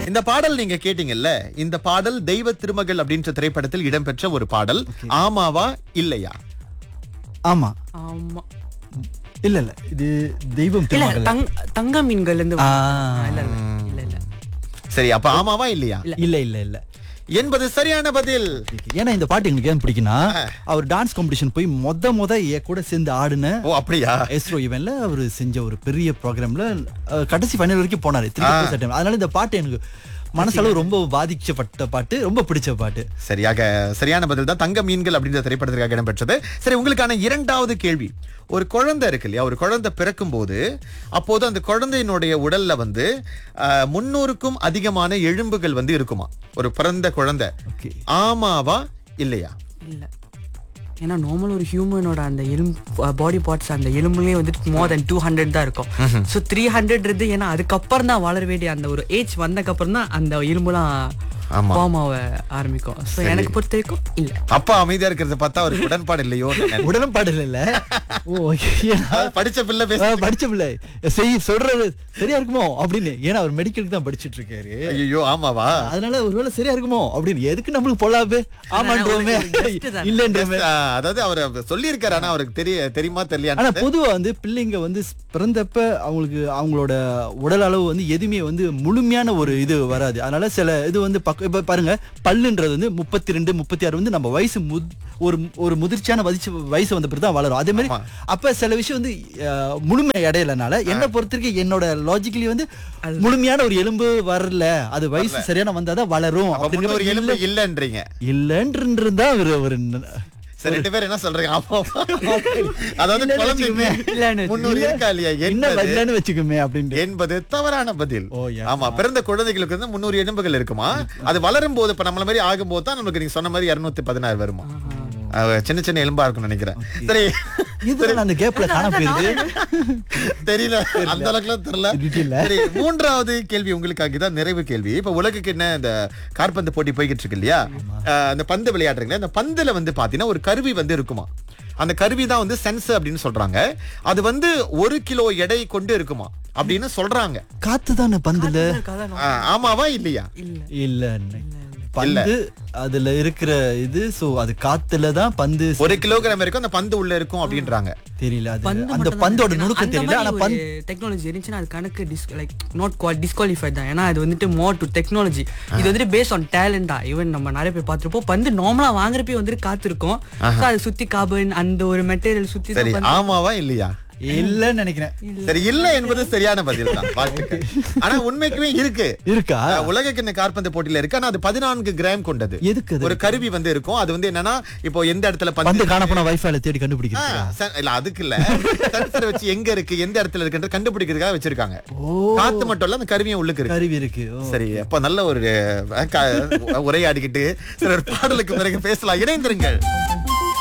இந்த பாடல் நீங்க கேட்டீங்கல்ல இந்த பாடல் தெய்வ திருமகள் அப்படின்ற திரைப்படத்தில் இடம்பெற்ற ஒரு பாடல் ஆமாவா இல்லையா ஆமா ஆமா இல்ல இல்ல இது தெய்வம் இல்ல திருமகள் தங் தங்க மீன்கள் இருந்து ஆ. இல்ல இல்ல இல்ல இல்ல சரி அப்ப ஆமாவா இல்லையா இல்ல இல்ல இல்ல என்பது சரியான பதில் ஏன்னா இந்த பாட்டு எங்களுக்கு ஏன் பிடிக்கும்னா அவர் டான்ஸ் காம்படிஷன் போய் மொத மொத என் கூட சேர்ந்து ஆடுன ஓ அப்படியா எஸ்ரோ இவன்ல அவர் செஞ்ச ஒரு பெரிய ப்ரோக்ராம்ல கடைசி ஃபைனல் வரைக்கும் போனாரு திருப்பி போய் set time. அதனால இந்த பாட்டு எனக்கு மனசளவு ரொம்ப பாதிக்கப்பட்ட பாட்டு ரொம்ப பிடிச்ச பாட்டு சரியாக சரியான பதில் தான் தங்க மீன்கள் அப்படின்ற திரைப்படத்திற்காக இடம்பெற்றது சரி உங்களுக்கான இரண்டாவது கேள்வி ஒரு குழந்தை இருக்கு இல்லையா ஒரு குழந்தை பிறக்கும் போது அப்போது அந்த குழந்தையினுடைய உடல்ல வந்து அஹ், முன்னூறுக்கும் அதிகமான எலும்புகள் வந்து இருக்குமா ஒரு பிறந்த குழந்தை ஓகே ஆமாவா இல்லையா இல்ல ஏன்னா நார்மல் ஒரு ஹியூமனோட அந்த எலும்பு பாடி பார்ட்ஸ் அந்த எலும்புலயே வந்துட்டு மோர் தென் டூ ஹண்ட்ரட் தான் இருக்கும் ஸோ த்ரீ ஹண்ட்ரட் இருந்து ஏன்னா அதுக்கப்புறம் தான் வளர வேண்டிய அந்த ஒரு ஏஜ் வந்தக்கப்புறம் தான் அந்த எலும்புலாம் ஆமா. ஃபார்ம் ஆக ஆரம்பிக்கும் ஸோ எனக்கு பொறுத்த வரைக்கும் இல்ல அப்பா அமைதியா இருக்கிறத பார்த்தா அவருக்கு உடன்பாடு இல்லையோ உடன்பாடு இல்ல ஓ ஏன்னா படிச்ச பிள்ளை பேச ஆ, படிச்ச பிள்ளை செய் சொல்றது சரியா இருக்குமோ அப்படின்னு ஏன்னா அவர் மெடிக்கலுக்கு தான் படிச்சிட்டு இருக்காரு ஐயோ ஆமாவா அதனால ஒருவேளை சரியா இருக்குமோ அப்படின்னு எதுக்கு நம்மளுக்கு பொல்லாப்பு ஆமான்றோமே ஒரு guest தானே. இல்லன்றோமே அஹ், அதாவது அவர் சொல்லியிருக்காரு ஆனா அவருக்கு தெரிய தெரியுமா ஆனா தெரியலையா பொதுவா வந்து பிள்ளைங்க வந்து பிறந்தப்ப அவங்களுக்கு அவங்களோட உடல் அளவு வந்து எதுவுமே வந்து முழுமையான ஒரு இது வராது அதனால சில இது வந்து பக்க இப்ப பாருங்க பல்லுன்றது வந்து முப்பத்தி ரெண்டு முப்பத்தி ஆறு வந்து நம்ம வயசு முத்- ஒரு ஒரு முதிர்ச்சியான வயசு வயசு வந்த பிறகு தான் வளரும் அதே மாதிரி ஆமா. அப்ப சில விஷயம் வந்து அஹ், முழுமை அடையலனால என்ன பொறுத்திருக்கு என்னோட லாஜிக்கலி வந்து முழுமையான ஒரு எலும்பு வரல அது வயசு சரியான வந்தாதான் வளரும் அப்ப முன்னூறு அப்படிங்கிற எலும்பு இல்லன்றீங்க இல்லன்றா ஒரு ஒரு சரி ரெண்டு பேரும் என்ன சொல்றீங்க ஆமா அதாவது இல்லன்னு குழந்தைக்கு வச்சுக்கோமே. இல்லன்னு முன்னூறு இருக்கா இல்லையா என்ன என்பது வரலன்னு வச்சுக்கோமே அப்படின்ட்டு என்பது தவறான பதில் ஓ, yeah. ஆமா பிறந்த குழந்தைகளுக்கு வந்து முன்னூறு எலும்புகள் இருக்குமா அது வளரும் போது இப்ப நம்மள மாதிரி ஆகும்போது தான் நமக்கு நீங்க சொன்ன மாதிரி இருநூத்தி பதினாறு வருமா அஹ், சின்ன சின்ன எலும்பா இருக்கும்னு நினைக்கிறேன் சரி இது அந்த கேப்ல காண போயிருது தெரியல அந்த அளவுக்குலாம் தெரியல தெரியல. சரி மூன்றாவது கேள்வி உங்களுக்காக தான் நிறைவு கேள்வி இப்ப உலகுக்கு என்ன இந்த காற்பந்து போட்டி போய்கிட்டு இருக்கு இல்லையா அஹ், அந்த பந்து விளையாடுறீங்களா அந்த பந்துல வந்து பாத்தீங்கன்னா ஒரு கருவி வந்து இருக்குமா அந்த கருவி தான் வந்து சென்ஸ் அப்படின்னு சொல்றாங்க அது வந்து ஒரு கிலோ எடை கொண்டு இருக்குமா அப்படின்னு சொல்றாங்க காத்து தானே பந்துல அஹ், ஆமாவா இல்லையா இல்ல இல்ல பந்து அதுல இருக்கிற இது சோ அது காத்துல தான் பந்து ஒரு கிலோகிராம் வரைக்கும் அந்த பந்து உள்ள இருக்கும் அப்படின்றாங்க தெரியல அது பந்து அந்த மட்டும் தான் பந்தோட ஏன்னா நுணுக்கம் அந்த தெரியல ஆனா மாதிரி பந்து ஒரு டெக்னாலஜி இருந்துச்சுன்னா அது கணக்கு டிஸ் லைக் நாட் டிஸ்குவாலிஃபைட் தான் ஏன்னா அது வந்துட்டு மோர் டு டெக்னாலஜி இது வந்துட்டு பேஸ் ஆன் டேலண்டா ஈவன் நம்ம நிறைய பேர் பார்த்திருப்போம் பந்து நார்மலா வாங்குறப்பே வந்துட்டு காத்திருக்கும் So அது சுத்தி கார்பன் அந்த ஒரு மெட்டீரியல் சுத்தி சரி தான் பந்து- ஆமாவா இல்லையா இல்லன்னு நினைக்கிறேன் சரி இல்ல என்பது சரியான பதில் தான் வாழ்த்துக்கள் ஆனா உண்மைக்குமே இருக்கு இருக்கா அஹ், உலக கிண்ண காற்பந்து போட்டியில இருக்கு ஆனா அது பதினான்கு கிராம் கொண்டது எதுக்கு அது ஒரு கருவி வந்து இருக்கும் அது வந்து என்னன்னா இப்போ எந்த இடத்துல பந்து பந்து காண போன வைஃபைல தேடி ஆ, கண்டுபிடிக்கிறது செ- இல்ல அதுக்கு இல்ல சென்சர் வச்சு எங்க இருக்கு எந்த இடத்துல இருக்குன்ற கண்டுபிடிக்கிறதுக்காக வச்சிருக்காங்க ஓ காத்து மட்டும் இல்ல அந்த கருவியும் உள்ளுக்கு இருக்கு கருவி இருக்கு ஓ. சரி அப்ப நல்ல ஒரு அஹ், க- உரையாடிக்கிட்டு சரி ஒரு பாடலுக்கு பிறகு பேசலாம் இணைந்திருங்கள்